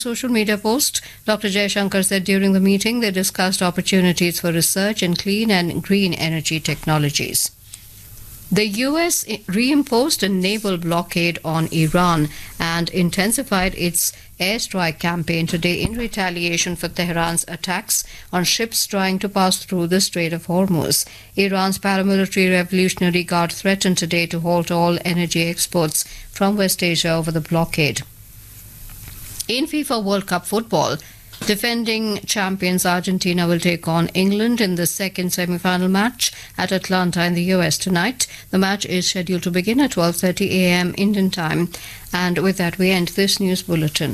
social media post, Dr. Jayashankar said during the meeting they discussed opportunities for research in clean and green energy technologies. The US reimposed a naval blockade on Iran and intensified its airstrike campaign today in retaliation for Tehran's attacks on ships trying to pass through the Strait of Hormuz. Iran's paramilitary Revolutionary Guard threatened today to halt all energy exports from West Asia over the blockade. In FIFA World Cup football, defending champions Argentina will take on England in the second semi-final match at Atlanta in the US tonight. The match is scheduled to begin at 12:30 a.m. Indian time. And with that we end this news bulletin.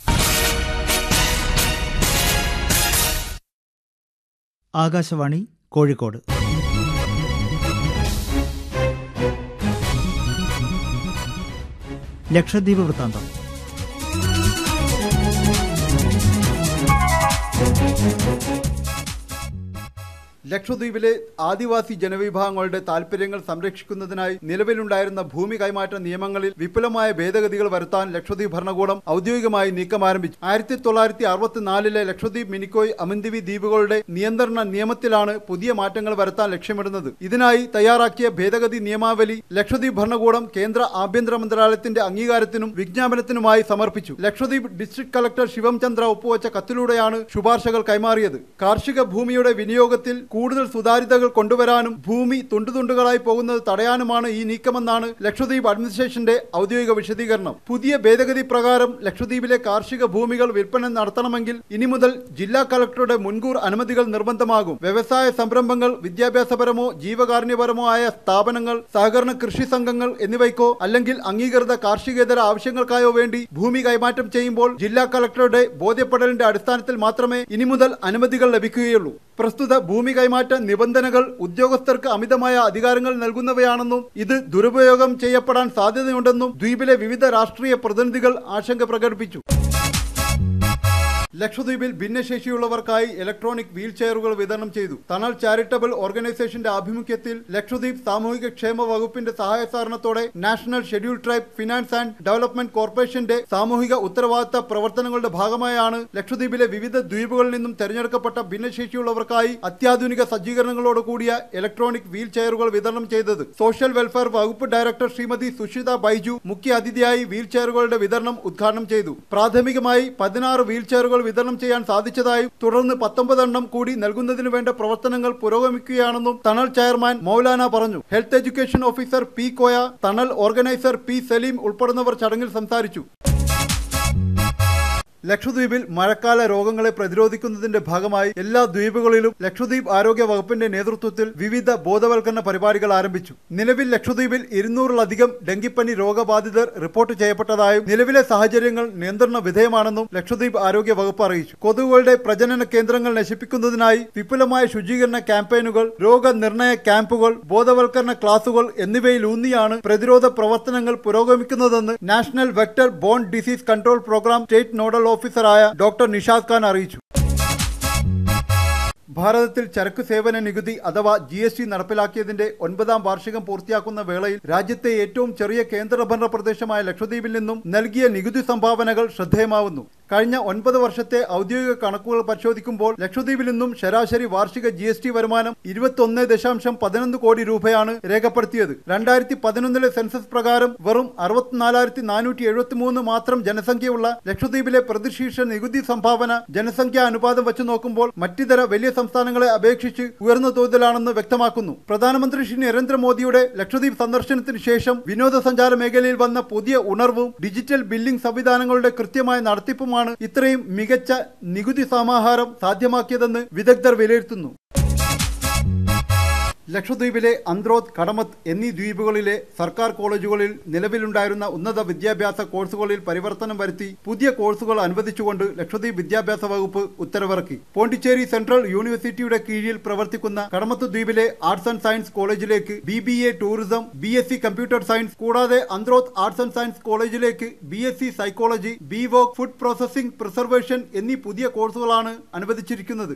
Akashvani Kozhikode Lakshadweep വൃത്താന്തം ലക്ഷദ്വീപിലെ ആദിവാസി ജനവിഭാഗങ്ങളുടെ താൽപര്യങ്ങൾ സംരക്ഷിക്കുന്നതിനായി നിലവിലുണ്ടായിരുന്ന ഭൂമി കൈമാറ്റ നിയമങ്ങളിൽ വിപുലമായ ഭേദഗതികൾ വരുത്താൻ ലക്ഷദ്വീപ് ഭരണകൂടം ഔദ്യോഗികമായി നീക്കം ആരംഭിച്ചു ആയിരത്തി തൊള്ളായിരത്തി അറുപത്തിനാലിലെ ലക്ഷദ്വീപ് മിനിക്കോയ് അമിന്ദിവി ദ്വീപുകളുടെ നിയന്ത്രണ നിയമത്തിലാണ് പുതിയ മാറ്റങ്ങൾ വരുത്താൻ ലക്ഷ്യമിടുന്നത് ഇതിനായി തയ്യാറാക്കിയ ഭേദഗതി നിയമാവലി ലക്ഷദ്വീപ് ഭരണകൂടം കേന്ദ്ര ആഭ്യന്തര മന്ത്രാലയത്തിന്റെ അംഗീകാരത്തിനും വിജ്ഞാപനത്തിനുമായി സമർപ്പിച്ചു ലക്ഷദ്വീപ് ഡിസ്ട്രിക്ട് കളക്ടർ ശിവം ചന്ദ്ര ഒപ്പുവച്ച കത്തിലൂടെയാണ് ശുപാർശകൾ കൈമാറിയത് കാർഷിക ഭൂമിയുടെ വിനിയോഗത്തിൽ കൂടുതൽ സുതാര്യതകൾ കൊണ്ടുവരാനും ഭൂമി തുണ്ടുതുണ്ടുകളായി പോകുന്നത് തടയാനുമാണ് ഈ നീക്കമെന്നാണ് ലക്ഷദ്വീപ് അഡ്മിനിസ്ട്രേഷന്റെ ഔദ്യോഗിക വിശദീകരണം പുതിയ ഭേദഗതി പ്രകാരം ലക്ഷദ്വീപിലെ കാർഷിക ഭൂമികൾ വിൽപ്പന നടത്തണമെങ്കിൽ ഇനി മുതൽ ജില്ലാ കളക്ടറുടെ മുൻകൂർ അനുമതികൾ നിർബന്ധമാകും വ്യവസായ സംരംഭങ്ങൾ വിദ്യാഭ്യാസപരമോ ജീവകാരുണ്യപരമോ ആയ സ്ഥാപനങ്ങൾ സഹകരണ കൃഷി സംഘങ്ങൾ എന്നിവയ്ക്കോ അല്ലെങ്കിൽ അംഗീകൃത കാർഷികേതര ആവശ്യങ്ങൾക്കായോ വേണ്ടി ഭൂമി കൈമാറ്റം ചെയ്യുമ്പോൾ ജില്ലാ കളക്ടറുടെ ബോധ്യപ്പെടലിന്റെ അടിസ്ഥാനത്തിൽ മാത്രമേ ഇനി മുതൽ അനുമതികൾ ലഭിക്കുകയുള്ളൂ പ്രസ്തുത ഭൂമി കൈമാറ്റ നിബന്ധനകൾ ഉദ്യോഗസ്ഥർക്ക് അമിതമായ അധികാരങ്ങൾ നൽകുന്നവയാണെന്നും ഇത് ദുരുപയോഗം ചെയ്യപ്പെടാൻ സാധ്യതയുണ്ടെന്നും ദ്വീപിലെ വിവിധ രാഷ്ട്രീയ പ്രതിനിധികൾ ആശങ്ക പ്രകടിപ്പിച്ചു ലക്ഷദ്വീപിൽ ഭിന്നശേഷിയുള്ളവർക്കായി ഇലക്ട്രോണിക് വീൽ ചെയറുകൾ വിതരണം ചെയ്തു തണൽ ചാരിറ്റബിൾ ഓർഗനൈസേഷന്റെ ആഭിമുഖ്യത്തിൽ ലക്ഷദ്വീപ് സാമൂഹിക ക്ഷേമ വകുപ്പിന്റെ സഹായ സഹകരണത്തോടെ national schedule tribe finance and development കോർപ്പറേഷന്റെ സാമൂഹിക ഉത്തരവാദിത്ത പ്രവർത്തനങ്ങളുടെ ഭാഗമായാണ് ലക്ഷദ്വീപിലെ വിവിധ ദ്വീപുകളിൽ നിന്നും തെരഞ്ഞെടുക്കപ്പെട്ട ഭിന്നശേഷിയുള്ളവർക്കായി അത്യാധുനിക സജ്ജീകരണങ്ങളോട് കൂടിയ ഇലക്ട്രോണിക് വീൽ ചെയറുകൾ വിതരണം ചെയ്തത് സോഷ്യൽ വെൽഫെയർ വകുപ്പ് ഡയറക്ടർ ശ്രീമതി സുഷിത ബൈജു മുഖ്യ അതിഥിയായി വീൽ ചെയറുകളുടെ വിതരണം ഉദ്ഘാടനം ചെയ്തു പ്രാഥമികമായി പതിനാറ് വീൽ ചെയറുകൾ വിതരണം ചെയ്യാൻ സാധിച്ചതായും തുടർന്ന് പത്തൊമ്പതെണ്ണം കൂടി നൽകുന്നതിന് വേണ്ട പ്രവർത്തനങ്ങൾ പുരോഗമിക്കുകയാണെന്നും തണൽ ചെയർമാൻ മൗലാന പറഞ്ഞു health education officer P Koya Thanal organiser P Saleem ഉൾപ്പെടുന്നവർ ചടങ്ങിൽ സംസാരിച്ചു ലക്ഷദ്വീപിൽ മഴക്കാല രോഗങ്ങളെ പ്രതിരോധിക്കുന്നതിന്റെ ഭാഗമായി എല്ലാ ദ്വീപുകളിലും ലക്ഷദ്വീപ് ആരോഗ്യ വകുപ്പിന്റെ നേതൃത്വത്തിൽ വിവിധ ബോധവൽക്കരണ പരിപാടികൾ ആരംഭിച്ചു നിലവിൽ ലക്ഷദ്വീപിൽ ഇരുന്നൂറിലധികം ഡെങ്കിപ്പനി രോഗബാധിതർ റിപ്പോർട്ട് ചെയ്യപ്പെട്ടതായും നിലവിലെ സാഹചര്യങ്ങൾ നിയന്ത്രണ വിധേയമാണെന്നും ലക്ഷദ്വീപ് ആരോഗ്യ വകുപ്പ് അറിയിച്ചു കൊതുകുകളുടെ പ്രജനന കേന്ദ്രങ്ങൾ നശിപ്പിക്കുന്നതിനായി വിപുലമായ ശുചീകരണ ക്യാമ്പയിനുകൾ രോഗനിർണയ ക്യാമ്പുകൾ ബോധവൽക്കരണ ക്ലാസുകൾ എന്നിവയിലൂന്നിയാണ് പ്രതിരോധ പ്രവർത്തനങ്ങൾ പുരോഗമിക്കുന്നതെന്ന് national vector borne disease control programme state nodal ഓഫീസറായ ഡോക്ടർ നിഷാദ് ഖാൻ അറിയിച്ചു ഭാരതത്തിൽ ചരക്ക് സേവന നികുതി അഥവാ ജി എസ് ടി നടപ്പിലാക്കിയതിന്റെ ഒൻപതാം വാർഷികം പൂർത്തിയാക്കുന്ന വേളയിൽ രാജ്യത്തെ ഏറ്റവും ചെറിയ കേന്ദ്രഭരണ പ്രദേശമായ ലക്ഷദ്വീപിൽ നിന്നും നൽകിയ നികുതി സംഭാവനകൾ ശ്രദ്ധേയമാവുന്നു കഴിഞ്ഞ ഒൻപത് വർഷത്തെ ഔദ്യോഗിക കണക്കുകൾ പരിശോധിക്കുമ്പോൾ ലക്ഷദ്വീപിൽ നിന്നും ശരാശരി വാർഷിക ജി എസ് ടി വരുമാനം ഇരുപത്തൊന്ന് ദശാംശം പതിനൊന്ന് കോടി രൂപയാണ് രേഖപ്പെടുത്തിയത് രണ്ടായിരത്തി പതിനൊന്നിലെ സെൻസസ് പ്രകാരം വെറും അറുപത്തിനാലായിരത്തി നാനൂറ്റി എഴുപത്തി മൂന്ന് മാത്രം ജനസംഖ്യയുള്ള ലക്ഷദ്വീപിലെ പ്രതിശീർഷ നികുതി സംഭാവന ജനസംഖ്യാ അനുപാതം വെച്ച് നോക്കുമ്പോൾ മറ്റിതര വലിയ സംസ്ഥാനങ്ങളെ അപേക്ഷിച്ച് ഉയർന്ന തോതിലാണെന്ന് വ്യക്തമാക്കുന്നു പ്രധാനമന്ത്രി ശ്രീ നരേന്ദ്രമോദിയുടെ ലക്ഷദ്വീപ് സന്ദർശനത്തിന് ശേഷം വിനോദസഞ്ചാര മേഖലയിൽ വന്ന പുതിയ ഉണർവും ഡിജിറ്റൽ ബില്ലിംഗ് സംവിധാനങ്ങളുടെ കൃത്യമായ നടത്തിപ്പുമാണ് ഇത്രയും മികച്ച നികുതി സമാഹാരം സാധ്യമാക്കിയതെന്ന് വിദഗ്ധർ വിലയിരുത്തുന്നു ലക്ഷദ്വീപിലെ അന്ത്രോത്ത് കടമത്ത് എന്നീ ദ്വീപുകളിലെ സർക്കാർ കോളേജുകളിൽ നിലവിലുണ്ടായിരുന്ന ഉന്നത വിദ്യാഭ്യാസ കോഴ്സുകളിൽ പരിവർത്തനം വരുത്തി പുതിയ കോഴ്സുകൾ അനുവദിച്ചുകൊണ്ട് ലക്ഷദ്വീപ് വിദ്യാഭ്യാസ വകുപ്പ് ഉത്തരവിറക്കി പോണ്ടിച്ചേരി സെൻട്രൽ യൂണിവേഴ്സിറ്റിയുടെ കീഴിൽ പ്രവർത്തിക്കുന്ന കടമത്ത് ദ്വീപിലെ ആർട്സ് ആൻഡ് സയൻസ് കോളേജിലേക്ക് B B A tourism B S C computer science കൂടാതെ അന്ത്രോത്ത് ആർട്സ് ആൻഡ് സയൻസ് കോളേജിലേക്ക് B S C psychology B voc food processing preservation എന്നീ പുതിയ കോഴ്സുകളാണ് അനുവദിച്ചിരിക്കുന്നത്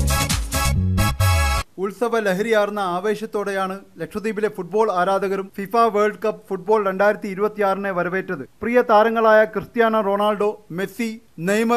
ഉത്സവ ലഹരിയാർന്ന ആവേശത്തോടെയാണ് ലക്ഷദ്വീപിലെ ഫുട്ബോൾ ആരാധകരും ഫിഫ വേൾഡ് കപ്പ് ഫുട്ബോൾ രണ്ടായിരത്തി ഇരുപത്തിയാറിനെ വരവേറ്റത് പ്രിയ താരങ്ങളായ ക്രിസ്ത്യാനോ റൊണാൾഡോ മെസ്സി നെയ്മർ